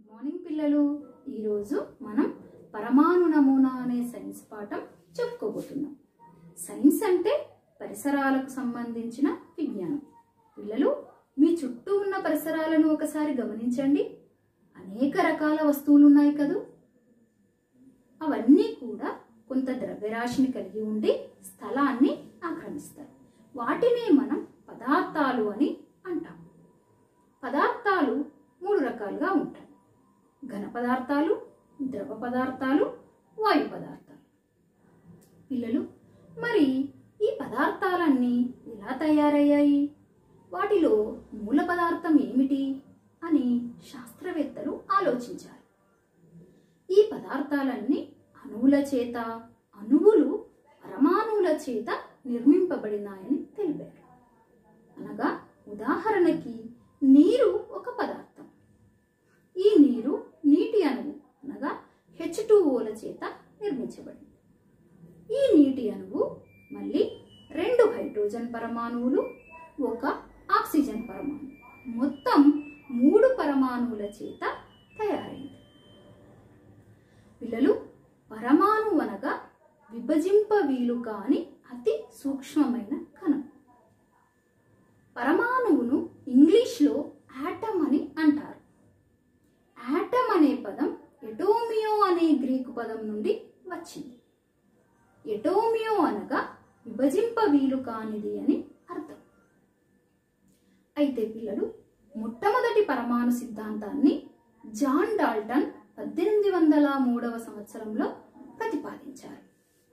morning పిల్లలు ఈరోజు మనం పరమాణు నమూనా అనే సైన్స్ పాఠం చెప్పుకోబోతున్నాం సైన్స్ అంటే పరిసరాలకు సంబంధించిన విజ్ఞానం పిల్లలు మీ చుట్టూ ఉన్న పరిసరాలను ఒకసారి గమనించండి అనేక రకాల వస్తువులు ఉన్నాయి కదూ అవన్నీ కూడా కొంత ద్రవ్యరాశిని కలిగి ఉండి స్థలాన్ని ఆక్రమిస్తాయి వాటినే మనం పదార్థాలు అని అంటాం పదార్థాలు మూడు రకాలుగా ఉంటాయి ఘన పదార్థాలు ద్రవ పదార్థాలు వాయు పదార్థాలు పిల్లలు మరి ఈ పదార్థాలన్నీ ఎలా తయారయ్యాయి వాటిలో మూల పదార్థం ఏమిటి అని శాస్త్రవేత్తలు ఆలోచించారు ఈ పదార్థాలన్నీ అణువుల చేత అణువులు పరమాణువుల చేత నిర్మింపబడినాయని తెలిపారు అనగా ఉదాహరణకి నీరు ఒక పదార్థం ఈ నీరు నీటి అణువు అనగా హెచ్ ఓల చేత నిర్మించబడింది ఈ నీటి అణువు మళ్ళీ రెండు హైడ్రోజన్ పరమాణువులు ఒక ఆక్సిజన్ పరమాణు మొత్తం మూడు పరమాణువుల చేత తయారైంది పిల్లలు పరమాణు అనగా విభజింప వీలు కాని అతి సూక్ష్మమైన కణం పరమాణువును ఇంగ్లీష్లో యాటమ్ అని అంటారు యాటమ్ అనే పదం ఎటోమియో అనే గ్రీకు పదం నుండి వచ్చింది ఎటోమియో అనగా విభజింప వీలు కానిది అని అర్థం అయితే పిల్లలు మొట్టమొదటి పరమాణు సిద్ధాంతాన్ని జాన్ డాల్టన్ పద్దెనిమిది వందల మూడవ సంవత్సరంలో ప్రతిపాదించారు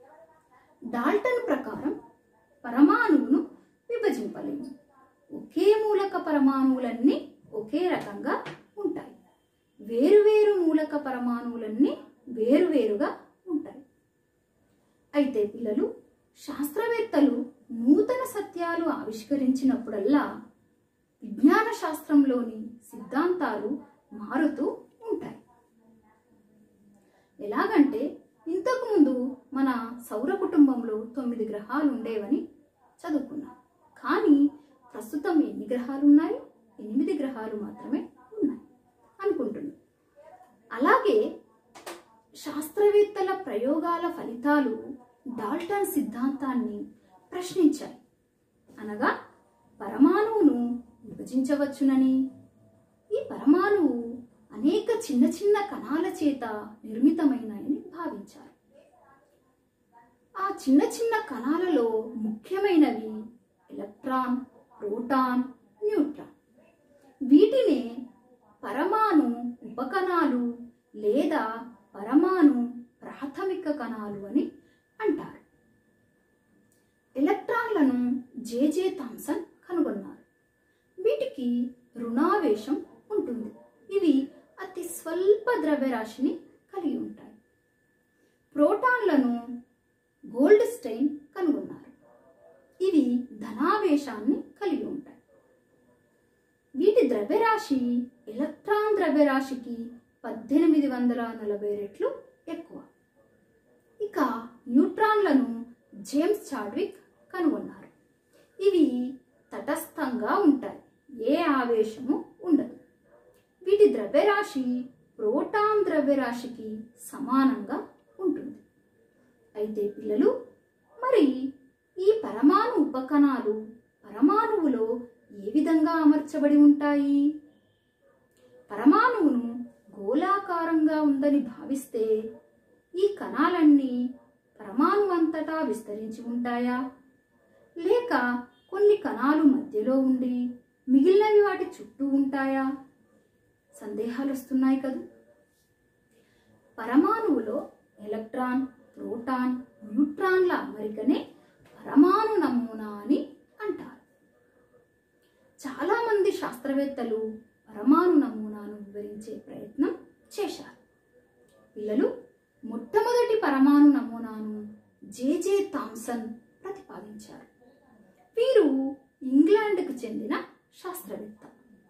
డాల్టన్ ప్రకారం పరమాణువును విభజింపలేము ఒకే మూలక పరమాణువులన్నీ ఒకే రకంగా ఉంటాయి వేరువేరు మూలక పరమాణువులన్నీ వేరువేరుగా ఉంటాయి అయితే పిల్లలు శాస్త్రవేత్తలు నూతన సత్యాలు ఆవిష్కరించినప్పుడల్లా విజ్ఞాన శాస్త్రంలోని సిద్ధాంతాలు మారుతూ ఉంటాయి ఎలాగంటే ఇంతకుముందు మన సౌర కుటుంబంలో తొమ్మిది గ్రహాలు ఉండేవని చదువుకున్నాం కానీ ప్రస్తుతం ఎన్ని గ్రహాలు ఉన్నాయి ఎనిమిది గ్రహాలు మాత్రమే ఉన్నాయి అనుకుంటున్నాం అలాగే శాస్త్రవేత్తల ప్రయోగాల ఫలితాలు డాల్టన్ సిద్ధాంతాన్ని ప్రశ్నించాయి అనగా పరమాణువును విభజించవచ్చునని ఈ పరమాణువు అనేక చిన్న చిన్న కణాల చేత నిర్మితమైనని భావించారు ఆ చిన్న చిన్న కణాలలో ముఖ్యమైనవి ఎలక్ట్రాన్ ప్రోటాన్ న్యూట్రాన్ వీటినే పరమాణు ఉపకణాలు లేదా పరమాణు ప్రాథమిక కణాలు అని అంటారు ఎలక్ట్రాన్లను జేజే థామ్సన్ కనుగొన్నారు వీటికి రుణావేశం ఉంటుంది ఇవి అతి స్వల్ప ద్రవ్యరాశిని కలిగి ఉంటాయి ప్రోటాన్లను గోల్డ్ స్టైన్ కనుగొన్నారు ఇవి ధనావేశాన్ని కలిగి ఉంటాయి వీటి ద్రవ్యరాశి ఎలక్ట్రాన్ ద్రవ్యరాశికి పద్దెనిమిది వందల నలభై రెట్లు ఎక్కువ ఇక న్యూట్రాన్లను జేమ్స్ చాడ్విక్ కనుగొన్నారు ఇవి తటస్థంగా ఉంటాయి ఏ ఆవేశము ఉండదు వీటి ద్రవ్యరాశి ప్రోటాన్ ద్రవ్యరాశికి సమానంగా ఉంటుంది అయితే పిల్లలు మరి ఈ పరమాణు ఉపకణాలు పరమాణువులో ఏ విధంగా అమర్చబడి ఉంటాయి పరమాణువును గోళాకారంగా ఉందని భావిస్తే ఈ కణాలన్నీ పరమాణు అంతటా విస్తరించి ఉంటాయా లేక కొన్ని కణాలు మధ్యలో ఉండి మిగిలినవి వాటి చుట్టూ ఉంటాయా సందేహాలు వస్తున్నాయి కదూ పరమాణువులో ఎలక్ట్రాన్ ప్రోటాన్ న్యూట్రాన్ల అమరికనే పరమాణు నమూనా అని అంటారు చాలామంది శాస్త్రవేత్తలు పరమాణు నమూనాను వివరించే ప్రయత్నం చేశారు పిల్లలు మొట్టమొదటి పరమాణు నమూనాను జేజే థామ్సన్ ప్రతిపాదించారు వీరు ఇంగ్లాండ్కు చెందిన శాస్త్రవేత్త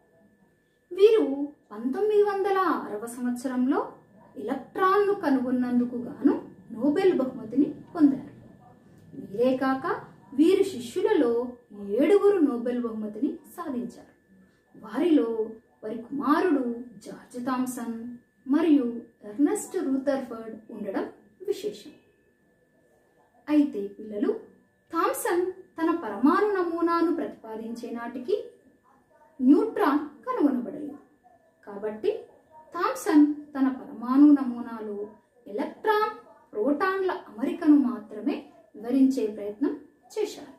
వీరు పంతొమ్మిది వందల ఆరవ సంవత్సరంలో ఎలక్ట్రాన్ను కనుగొన్నందుకు గాను నోబెల్ బహుమతిని పొందారు వీరే కాక వీరి శిష్యులలో ఏడుగురు నోబెల్ బహుమతిని సాధించారు వారిలో వారి కుమారుడు జార్జ్ థామ్సన్ మరియు ఎర్నెస్ట్ రూథర్ఫర్డ్ ఉండడం విశేషం అయితే పిల్లలు థామ్సన్ తన పరమాణు నమూనాను ప్రతిపాదించే నాటికి న్యూట్రాన్ కనుగొనబడలేదు కాబట్టి థామ్సన్ తన పరమాణు నమూనాలో ఎలక్ట్రాన్ ప్రోటాన్ల అమరికను మాత్రమే వివరించే ప్రయత్నం చేశారు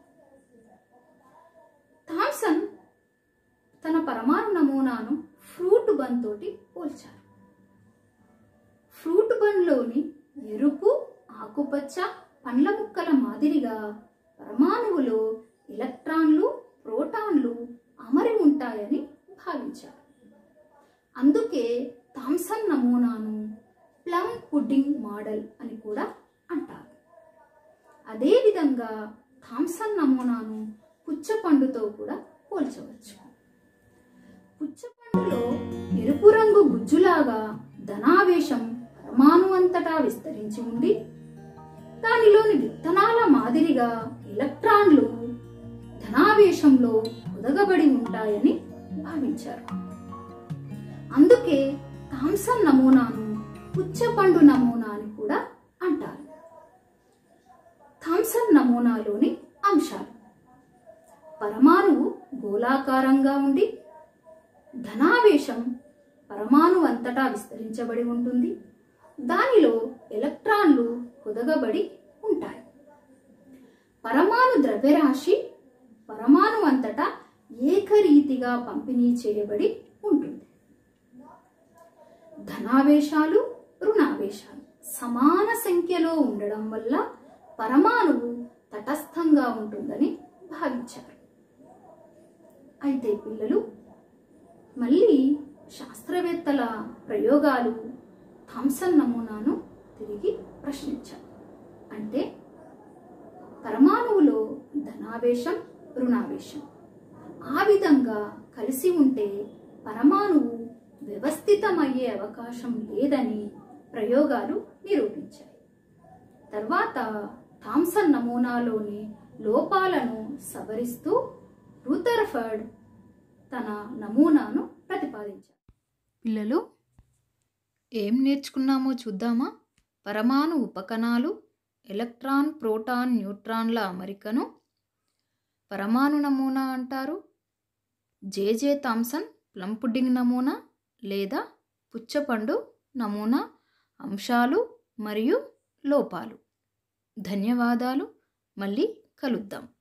థామ్సన్ తన పరమాణు నమూనాను ఫ్రూట్ బన్ తోటి పోల్చారు ఫ్రూట్ బన్లోని ఎరుపు ఆకుపచ్చ పండ్ల ముక్కల మాదిరిగా పరమాణువులో ఎలక్ట్రాన్లు ప్రోటాన్లు అమరి ఉంటాయని భావించారు అందుకే థామ్సన్ నమూనాను ప్లమ్ పుడ్డింగ్ మోడల్ అని కూడా అంటారు అదేవిధంగా థామ్సన్ నమూనాను పుచ్చపండుతో కూడా పోల్చవచ్చు పుచ్చపండులో ఎరుపు రంగు గుజ్జులాగా ధనావేశం పరమాణు అంతటా విస్తరించి ఉండి దానిలోని విత్తనాల మాదిరిగా ఎలక్ట్రాన్లు ధనావేశంలో పొదగబడి ఉంటాయని భావించారు అందుకే థామ్సన్ నమూనాను పుచ్చపండు నమూనా అని కూడా అంటారు థామ్సన్ నమూనాలోని అంశాలు పరమాణువు గోళాకారంగా ఉండి ధనావేశం పరమాణు అంతటా విస్తరించబడి ఉంటుంది దానిలో ఎలక్ట్రాన్లు పొదగబడి ఉంటాయి పరమాణు ద్రవ్యరాశి పరమాణు అంతటా ఏకరీతిగా పంపిణీ చేయబడి ఉంటుంది ధనావేశాలు రుణావేశాలు సమాన సంఖ్యలో ఉండడం వల్ల పరమాణువు తటస్థంగా ఉంటుందని భావించారు అయితే పిల్లలు మళ్ళీ శాస్త్రవేత్తల ప్రయోగాలు థామ్సన్ నమూనాను తిరిగి ప్రశ్నించారు అంటే పరమాణువులో ధనావేశం రుణావేశం ఆ విధంగా కలిసి ఉంటే పరమాణువు వ్యవస్థితమయ్యే అవకాశం లేదని ప్రయోగాలు నిరూపించాయి తర్వాత థామ్సన్ నమూనాలోని లోపాలను సవరిస్తూ రూథర్ఫర్డ్ తన నమూనాను ప్రతిపాదించారు పిల్లలు ఏం నేర్చుకున్నామో చూద్దామా పరమాణు ఉపకణాలు ఎలక్ట్రాన్ ప్రోటాన్ న్యూట్రాన్ల అమరికను పరమాణు నమూనా అంటారు జేజే థామ్సన్ ప్లమ్ పుడ్డింగ్ నమూనా లేదా పుచ్చపండు నమూనా అంశాలు మరియు లోపాలు ధన్యవాదాలు మళ్ళీ కలుద్దాం